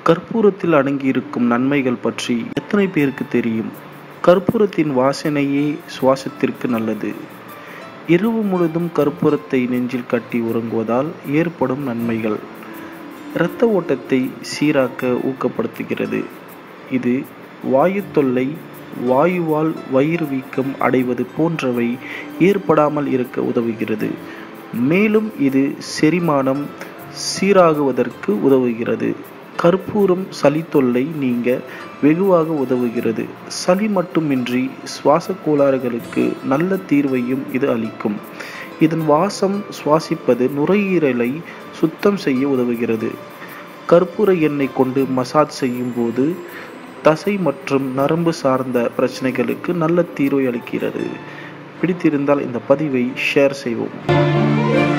கற்பூரத்தில் அடங்கியிருக்கும் நன்மைகள் பற்றி எத்தனை பேருக்கு தெரியும் கற்பூரத்தின் வாசனையே சுவாசத்திற்கு நல்லது இரவு முழுதும் கற்பூரத்தை நெஞ்சில் கட்டி உறங்குவதால் ஏற்படும் நன்மைகள் இரத்த ஓட்டத்தை சீராக்க ஊக்கப்படுத்துகிறது இது வாயு தொல்லை வாயுவால் வயிறு வீக்கம் அடைவது போன்றவை ஏற்படாமல் இருக்க உதவுகிறது மேலும் இது செரிமானம் சீராகுவதற்கு உதவுகிறது கற்பூரம் சளி தொல்லை நீங்க வெகுவாக உதவுகிறது சளி மட்டுமின்றி சுவாச கோளாறுகளுக்கு நல்ல தீர்வையும் இது அளிக்கும் இதன் வாசம் சுவாசிப்பது நுரையீரலை சுத்தம் செய்ய உதவுகிறது கற்பூர எண்ணெய் கொண்டு மசாஜ் செய்யும் போது தசை மற்றும் நரம்பு சார்ந்த பிரச்சனைகளுக்கு நல்ல தீர்வை அளிக்கிறது பிடித்திருந்தால் இந்த பதிவை ஷேர் செய்வோம்